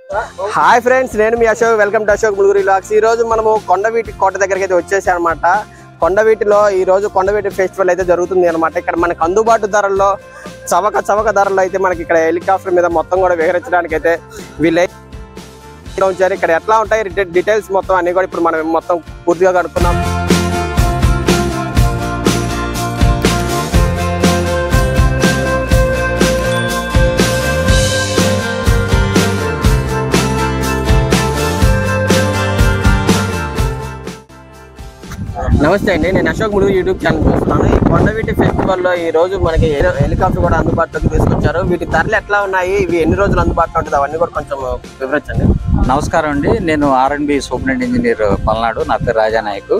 hi friends నేను మీ Ashok welcome to Ashok Muluguri లాక్స్ ఈ రోజు మనము కొండవీటి కోట దగ్గరికి అయితే వచ్చేసాం అనమాట కొండవీటిలో ఈ రోజు కొండవీటి ఫెస్టివల్ అయితే జరుగుతుంది అనమాట ఇక్కడ మనకు అందుబాటు ధరల్లో చవక చవక ధరల్లో అయితే మనకి ఇక్కడ హెలికాప్టర్ మీద మొత్తం కూడా విహరించడానికి అయితే వీళ్ళు అయితే ఉంచారు ఇక్కడ ఎట్లా ఉంటాయి డీటె- డీటెయిల్స్ మొత్తం అన్ని కూడా ఇప్పుడు మనం మొత్తం పూర్తిగా కనుక్కున్నాం నమస్తే అండి నేను అశోక్ ములుగు యూట్యూబ్ ఛానల్ చూస్తున్నాను ఈ కొండవీటి ఫెస్టివల్ లో ఈ రోజు మనకి హెలి- హెలికాప్టర్ కూడా అందుబాటులోకి తీసుకొచ్చారు వీటి ధరలు ఎట్లా ఉన్నాయి ఇవి ఎన్ని రోజులు అందుబాటులో ఉంటుంది అవన్నీ కూడా కొంచెం వివరించండి నమస్కారం అండి నేను ఆర్ఎన్బి సూపరింటెండెంట్ ఇంజనీర్ పల్నాడు నా పేరు రాజానాయక్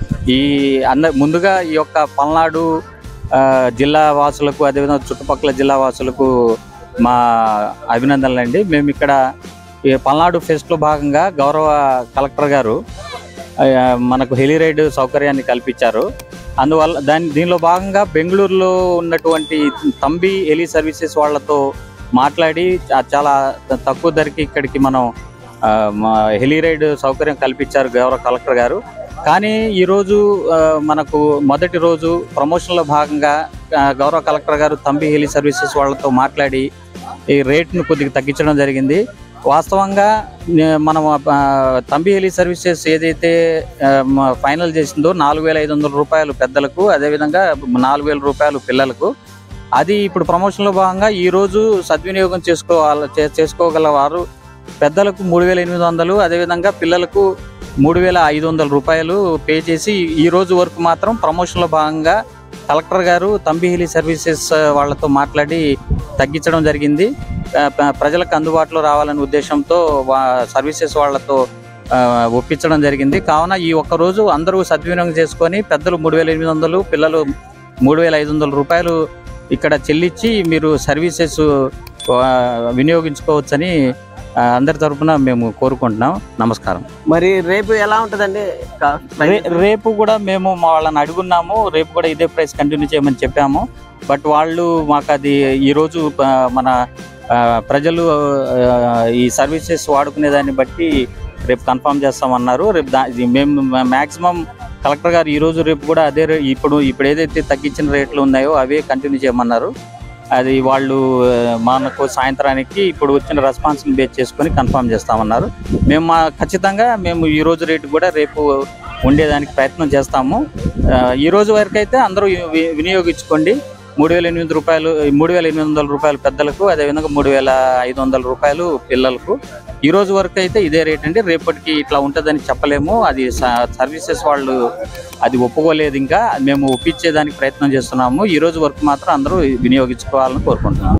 ఈ అంద ముందుగా ఈ యొక్క పల్నాడు ఆ, జిల్లా వాసులకు అదేవిధంగా చుట్టుపక్కల జిల్లా వాసులకు మా అభినందనలు అండి మేము ఇక్కడ ఈ పల్నాడు ఫెస్ట్లో భాగంగా గౌరవ కలెక్టర్ గారు ఆ, మనకు హెలి రైడ్ సౌకర్యాన్ని కల్పించారు అందువల్ల దాని దీనిలో భాగంగా బెంగళూరులో ఉన్నటువంటి తంబి హెలి సర్వీసెస్ వాళ్ళతో మాట్లాడి చా- చాలా తక్కువ ధరకి ఇక్కడికి మనం ఆ, మా హెలి రైడ్ సౌకర్యం కల్పించారు గౌరవ కలెక్టర్ గారు కానీ ఈరోజు ఆ, మనకు మొదటి రోజు ప్రమోషన్లో భాగంగా ఆ, గౌరవ కలెక్టర్ గారు తంబి హెలి సర్వీసెస్ వాళ్ళతో మాట్లాడి ఈ రేట్ను కొద్దిగా తగ్గించడం జరిగింది వాస్తవంగా నే- మనం ఆ, తంబి హెలి సర్వీసెస్ ఏదైతే ఆ, మ- ఫైనల్ చేసిందో నాలుగు వేల ఐదు వందల రూపాయలు పెద్దలకు అదేవిధంగా నాలుగు వేల రూపాయలు పిల్లలకు అది ఇప్పుడు ప్రమోషన్లో భాగంగా ఈ రోజు సద్వినియోగం చేసుకోవాలి చే- చేసుకోగల వారు పెద్దలకు మూడు వేల ఎనిమిది వందలు అదేవిధంగా పిల్లలకు మూడు వేల ఐదు వందల రూపాయలు పే చేసి ఈ రోజు వరకు మాత్రం ప్రమోషన్లో భాగంగా కలెక్టర్ గారు తంబిహిలి సర్వీసెస్ వాళ్ళతో మాట్లాడి తగ్గించడం జరిగింది ఆ, ప- ప్రజలకు అందుబాటులో రావాలనే ఉద్దేశంతో వా- సర్వీసెస్ వాళ్ళతో ఆ, ఒప్పించడం జరిగింది కావున ఈ ఒక్క రోజు అందరూ సద్వినియోగం చేసుకొని పెద్దలు మూడు వేల ఎనిమిది వందలు పిల్లలు మూడు వేల ఐదు వందల రూపాయలు ఇక్కడ చెల్లించి మీరు సర్వీసెస్ ఆ, వినియోగించుకోవచ్చని ఆ, అందరి తరపున మేము కోరుకుంటున్నాం నమస్కారం మరి రేపు ఎలా ఉంటుందండి కా- రే- రేపు కూడా మేము మా వాళ్ళని అడుగున్నాము రేపు కూడా ఇదే ప్రైస్ కంటిన్యూ చేయమని చెప్పాము బట్ వాళ్ళు మాకు అది ఈరోజు ఆ, మన ఆ, ప్రజలు ఆ, ఈ సర్వీసెస్ వాడుకునే దాన్ని బట్టి రేపు కన్ఫర్మ్ చేస్తామన్నారు రేపు దా ఇది మేము మ్యాక్సిమం కలెక్టర్ గారు ఈ రోజు రేపు కూడా అదే రే- ఇప్పుడు ఇప్పుడు ఏదైతే తగ్గించిన రేట్లు ఉన్నాయో అవే కంటిన్యూ చేయమన్నారు అది వాళ్ళు ఆ, మనకు సాయంత్రానికి ఇప్పుడు వచ్చిన రెస్పాన్స్ని బేస్ చేసుకొని కన్ఫర్మ్ చేస్తామన్నారు మేము మా ఖచ్చితంగా మేము ఈ రోజు రేటు కూడా రేపు ఉండేదానికి ప్రయత్నం చేస్తాము ఆ, ఈ రోజు వరకు అయితే అందరూ వి- వినియోగించుకోండి మూడు వేల ఎనిమిది రూపాయలు మూడు వేల ఎనిమిది వందల రూపాయలు పెద్దలకు అదేవిధంగా మూడు వేల ఐదు వందల రూపాయలు పిల్లలకు ఈ రోజు వరకు అయితే ఇదే రేట్ అండి రేపటికి ఇట్లా ఉంటుందని చెప్పలేము అది స- సర్వీసెస్ వాళ్ళు అది ఒప్పుకోలేదు ఇంకా మేము ఒప్పించేదానికి ప్రయత్నం చేస్తున్నాము ఈ రోజు వరకు మాత్రం అందరూ వినియోగించుకోవాలని కోరుకుంటున్నాము